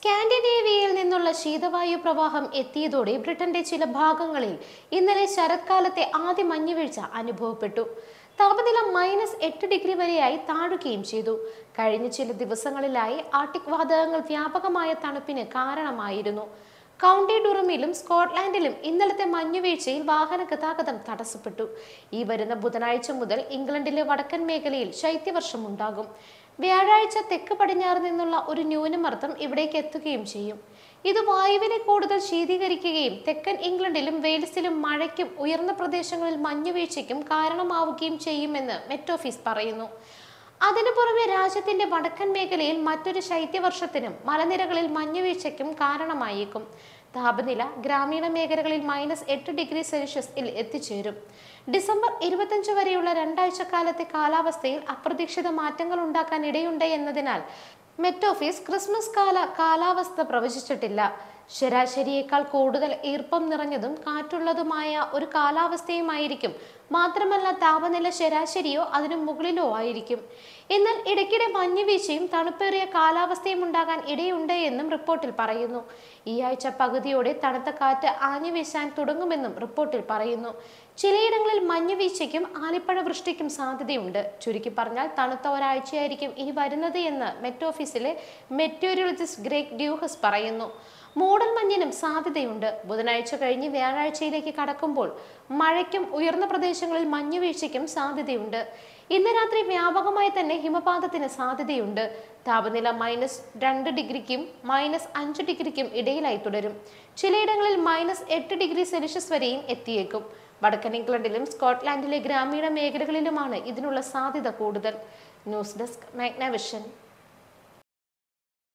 സ്കാൻഡിനേവിയയിൽ നിന്നുള്ള ശീതവായു പ്രവാഹം എത്തിയതോടെ ബ്രിട്ടന്റെ ചില ഭാഗങ്ങളിൽ ഇന്നലെ ശരത്കാലത്തെ ആദ്യ മഞ്ഞുവീഴ്ച അനുഭവപ്പെട്ടു താപനില മൈനസ് എട്ട് ഡിഗ്രി വരെയായി താഴുകയും ചെയ്തു കഴിഞ്ഞ ചില ദിവസങ്ങളിലായി ആർട്ടിക് വാതകങ്ങൾ വ്യാപകമായ തണുപ്പിന് കാരണമായിരുന്നു കൗണ്ടി ഡുറമിലും സ്കോട്ട്ലാൻഡിലും ഇന്നലത്തെ മഞ്ഞുവീഴ്ചയിൽ വാഹന ഗതാഗതം തടസ്സപ്പെട്ടു ഈ വരുന്ന ബുധനാഴ്ച മുതൽ ഇംഗ്ലണ്ടിലെ വടക്കൻ മേഖലയിൽ ശൈത്യവർഷം ഉണ്ടാകും വ്യാഴാഴ്ച തെക്ക് പടിഞ്ഞാറ് നിന്നുള്ള ഒരു ന്യൂനമർദ്ദം ഇവിടേക്ക് എത്തുകയും ചെയ്യും ഇത് വായുവിനെ കൂടുതൽ ശീതീകരിക്കുകയും തെക്കൻ ഇംഗ്ലണ്ടിലും വെയിൽസിലും മഴയ്ക്കും ഉയർന്ന പ്രദേശങ്ങളിൽ മഞ്ഞുവീഴ്ചയ്ക്കും കാരണമാവുകയും ചെയ്യുമെന്ന് മെറ്റ് ഓഫീസ് പറയുന്നു അതിനു പുറമെ രാജ്യത്തിന്റെ വടക്കൻ മേഖലയിൽ മറ്റൊരു ശൈത്യവർഷത്തിനും മലനിരകളിൽ മഞ്ഞുവീഴ്ചയ്ക്കും കാരണമായേക്കും താപനില ഗ്രാമീണ മേഖലകളിൽ മൈനസ് എട്ട് ഡിഗ്രി സെൽഷ്യസിൽ എത്തിച്ചേരും ഡിസംബർ ഇരുപത്തഞ്ച് വരെയുള്ള രണ്ടാഴ്ച കാലത്തെ കാലാവസ്ഥയിൽ അപ്രതീക്ഷിത മാറ്റങ്ങൾ ഉണ്ടാക്കാൻ ഇടയുണ്ട് എന്നതിനാൽ മെറ്റ് ഓഫീസ് ക്രിസ്മസ് കാല കാലാവസ്ഥ പ്രവചിച്ചിട്ടില്ല ശരാശരിയേക്കാൾ കൂടുതൽ ഈർപ്പം നിറഞ്ഞതും കാറ്റുള്ളതുമായ ഒരു കാലാവസ്ഥയുമായിരിക്കും മാത്രമല്ല താപനില ശരാശരിയോ അതിനു മുകളിലോ ആയിരിക്കും എന്നാൽ ഇടയ്ക്കിടെ മഞ്ഞുവീഴ്ചയും തണുപ്പേറിയ കാലാവസ്ഥയും ഉണ്ടാകാൻ ഇടയുണ്ട് എന്നും റിപ്പോർട്ടിൽ പറയുന്നു ഈ ആഴ്ച പകുതിയോടെ തണുത്ത കാറ്റ് ആഞ്ഞു വീശാൻ തുടങ്ങുമെന്നും റിപ്പോർട്ടിൽ പറയുന്നു ചിലയിടങ്ങളിൽ മഞ്ഞുവീഴ്ചയ്ക്കും ആലിപ്പഴ വൃഷ്ടിക്കും സാധ്യതയുണ്ട് ചുരുക്കി പറഞ്ഞാൽ തണുത്ത ഒരാഴ്ചയായിരിക്കും ഇനി വരുന്നത് എന്ന് മെറ്റ് ഓഫീസിലെ മെറ്റീരിയോളജിസ്റ്റ് ഗ്രേഗ് ഡ്യൂഹസ് പറയുന്നു മൂടൽ മഞ്ഞിനും സാധ്യതയുണ്ട് ബുധനാഴ്ച കഴിഞ്ഞ് വ്യാഴാഴ്ചയിലേക്ക് കടക്കുമ്പോൾ മഴയ്ക്കും ഉയർന്ന പ്രദേശങ്ങളിൽ മഞ്ഞുവീഴ്ചയ്ക്കും സാധ്യതയുണ്ട് ഇന്ന് രാത്രി വ്യാപകമായി തന്നെ ഹിമപാതത്തിന് സാധ്യതയുണ്ട് താപനില മൈനസ് രണ്ട് ഡിഗ്രിക്കും മൈനസ് അഞ്ച് ഡിഗ്രിക്കും ഇടയിലായി തുടരും ചിലയിടങ്ങളിൽ മൈനസ് എട്ട് ഡിഗ്രി സെൽഷ്യസ് വരെയും എത്തിയേക്കും വടക്കൻ ഇംഗ്ലണ്ടിലും സ്കോട്ട്ലാൻഡിലെ ഗ്രാമീണ മേഖലകളിലുമാണ് ഇതിനുള്ള സാധ്യത കൂടുതൽ ന്യൂസ് ഡെസ്ക് മാഗ്നവിഷൻ